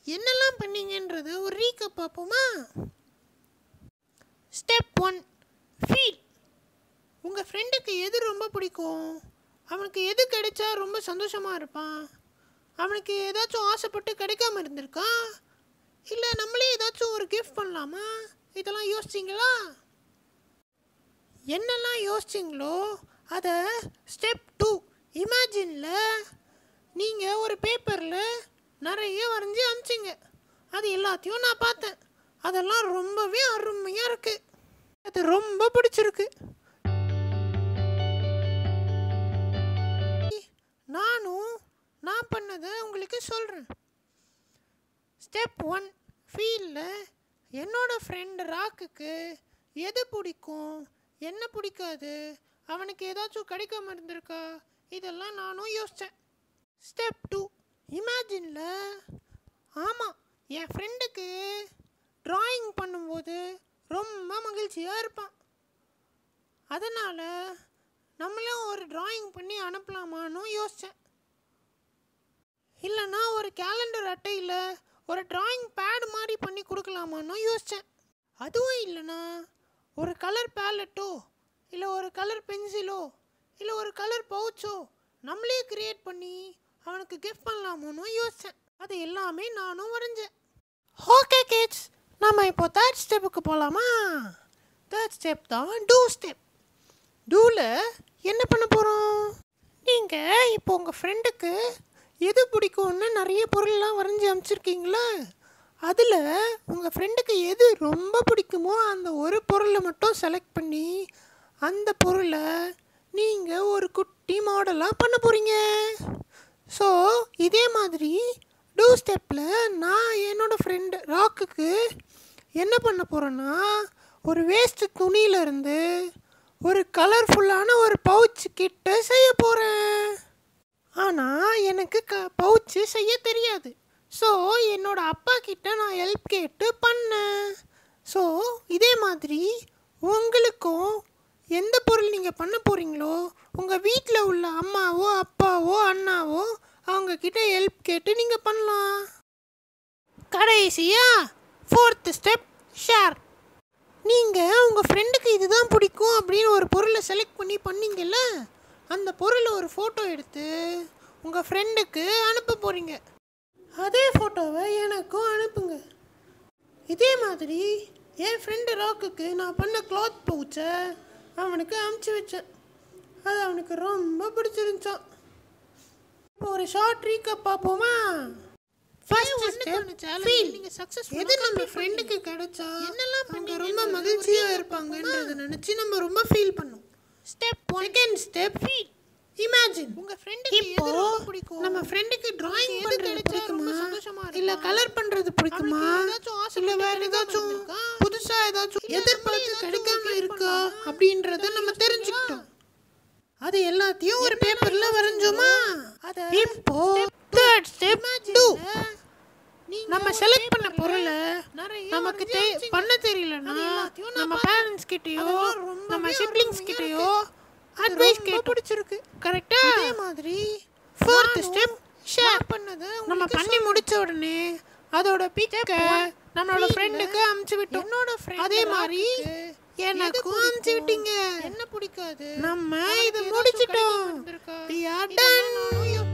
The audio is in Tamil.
என்னெல்லாம் பண்ணீங்கன்றது ஒரு ரீக்கப் பார்ப்போமா ஸ்டெப் ஒன் ஃபீல் உங்கள் ஃப்ரெண்டுக்கு எது ரொம்ப பிடிக்கும் அவனுக்கு எது கிடைச்சா ரொம்ப சந்தோஷமாக இருப்பான் அவனுக்கு ஏதாச்சும் ஆசைப்பட்டு கிடைக்காம இருந்திருக்கா இல்லை நம்மளே ஏதாச்சும் ஒரு கிஃப்ட் பண்ணலாமா இதெல்லாம் யோசிச்சிங்களா என்னெல்லாம் யோசிச்சிங்களோ அதை ஸ்டெப் டூ இமேஜினில் நீங்கள் ஒரு பேப்பரில் நிறைய வரைஞ்சி அனுப்பிச்சிங்க அது எல்லாத்தையும் நான் பார்த்தேன் அதெல்லாம் ரொம்பவே அருமையாக இருக்குது அது ரொம்ப பிடிச்சிருக்கு நானும் நான் பண்ணதை உங்களுக்கு சொல்கிறேன் ஸ்டெப் ஒன் ஃபீல்டில் என்னோட ஃப்ரெண்ட் ராக்குக்கு எது பிடிக்கும் என்ன பிடிக்காது அவனுக்கு ஏதாச்சும் கிடைக்காம இருந்திருக்கா இதெல்லாம் நானும் யோசித்தேன் ஸ்டெப் டூ இமேஜினில் ஆமாம் என் ஃப்ரெண்டுக்கு ட்ராயிங் பண்ணும்போது ரொம்ப மகிழ்ச்சியாக இருப்பான் அதனால் நம்மளும் ஒரு ட்ராயிங் பண்ணி அனுப்பலாமான்னு யோசித்தேன் இல்லைன்னா ஒரு கேலண்டர் அட்டையில் ஒரு ட்ராயிங் பேட் மாதிரி பண்ணி கொடுக்கலாமான்னு யோசித்தேன் அதுவும் இல்லைன்னா ஒரு கலர் பேலட்டோ இல்லை ஒரு கலர் பென்சிலோ இல்லை ஒரு கலர் பவுச்சோ நம்மளே கிரியேட் பண்ணி அவனுக்கு கிஃப்ட் பண்ணலாமோன்னு யோசித்தேன் அது எல்லாமே நானும் வரைஞ்சேன் ஓகே கிட்ஸ் நம்ம இப்போ தேர்ட் ஸ்டெப்புக்கு போகலாமா தேர்ட் ஸ்டெப் தான் டூ ஸ்டெப் டூவில் என்ன பண்ண போகிறோம் நீங்கள் இப்போ உங்கள் ஃப்ரெண்டுக்கு எது பிடிக்கும்னு நிறைய பொருள்லாம் வரைஞ்சி அனுப்பிச்சிருக்கீங்களா அதில் உங்கள் ஃப்ரெண்டுக்கு எது ரொம்ப பிடிக்குமோ அந்த ஒரு பொருளை மட்டும் செலக்ட் பண்ணி அந்த பொருளை நீங்கள் ஒரு குட்டி மாடலாக பண்ண போகிறீங்க ஸோ இதே மாதிரி டூ ஸ்டெப்பில் நான் என்னோடய ஃப்ரெண்டு ராக்குக்கு என்ன பண்ண போகிறேன்னா ஒரு வேஸ்ட் துணியிலேருந்து ஒரு கலர்ஃபுல்லான ஒரு பவுச் கிட்ட செய்ய போகிறேன் ஆனால் எனக்கு க பவுச்சு செய்ய தெரியாது ஸோ என்னோட அப்பா கிட்ட நான் ஹெல்ப் கேட்டு பண்ணேன் ஸோ இதே மாதிரி உங்களுக்கும் எந்த பொருள் நீங்கள் பண்ண போகிறீங்களோ உங்கள் வீட்டில் உள்ள அம்மாவோ அப்பாவோ அண்ணாவோ அவங்க கிட்ட ஹெல்ப் கேட்டு நீங்கள் பண்ணலாம் கடைசியா ஃபோர்த்து ஸ்டெப் ஷேர் நீங்கள் உங்கள் ஃப்ரெண்டுக்கு இதுதான் பிடிக்கும் அப்படின்னு ஒரு பொருளை செலக்ட் பண்ணி பண்ணீங்கல்ல அந்த பொருளை ஒரு ஃபோட்டோ எடுத்து உங்கள் ஃப்ரெண்டுக்கு அனுப்ப போகிறீங்க அதே ஃபோட்டோவை எனக்கும் அனுப்புங்க இதே மாதிரி என் ஃப்ரெண்டு ராக்குக்கு நான் பண்ண கிளாத் பவுச்சை அவனுக்கு அமுச்சு வச்சேன் அது அவனுக்கு ரொம்ப பிடிச்சிருந்துச்சான் இப்போ ஒரு ஷார்ட் ரீக்கப் பார்ப்போமா ஃபர்ஸ்ட் ஸ்டெப் ஃபீல் எது நம்ம ஃப்ரெண்டுக்கு கிடைச்சா என்னெல்லாம் அவங்க ரொம்ப மகிழ்ச்சியா இருப்பாங்கன்றத நினைச்சு நம்ம ரொம்ப ஃபீல் பண்ணோம் step second step feel imagine உங்க ஃப்ரெண்டுக்கு இப்போ நம்ம ஃப்ரெண்டுக்கு டிராயிங் பண்றது பிடிக்குமா இல்ல கலர் பண்றது பிடிக்குமா இல்ல வேற ஏதாச்சும் புதுசா ஏதாச்சும் எதிர்பார்த்து கிடைக்காம இருக்கா அப்படின்றத நம்ம தெரிஞ்சுக்கிட்டோம் அது எல்லாத்தையும் ஒரு பேப்பர்ல வரைஞ்சோமா இப்போ தேர்ட் ஸ்டெப் டூ நம்ம செலக்ட் பண்ண பொருளை நமக்கு தெ பண்ண தெரியலன்னா நம்ம பேரண்ட்ஸ் கிட்டயோ நம்ம சிப்ளிங்ஸ் கிட்டயோ அட்வைஸ் கேட்டு பிடிச்சிருக்கு கரெக்டா அதே மாதிரி ஃபோர்த் ஸ்டெப் ஷேர் பண்ணது நம்ம பண்ணி முடிச்ச உடனே அதோட பிக்க நம்மளோட ஃப்ரெண்டுக்கு அமுச்சு விட்டோம் என்னோட அதே மாதிரி எனக்கும் அமுச்சு விட்டீங்க என்ன பிடிக்காது நம்ம இது முடிச்சிட்டோம் we are done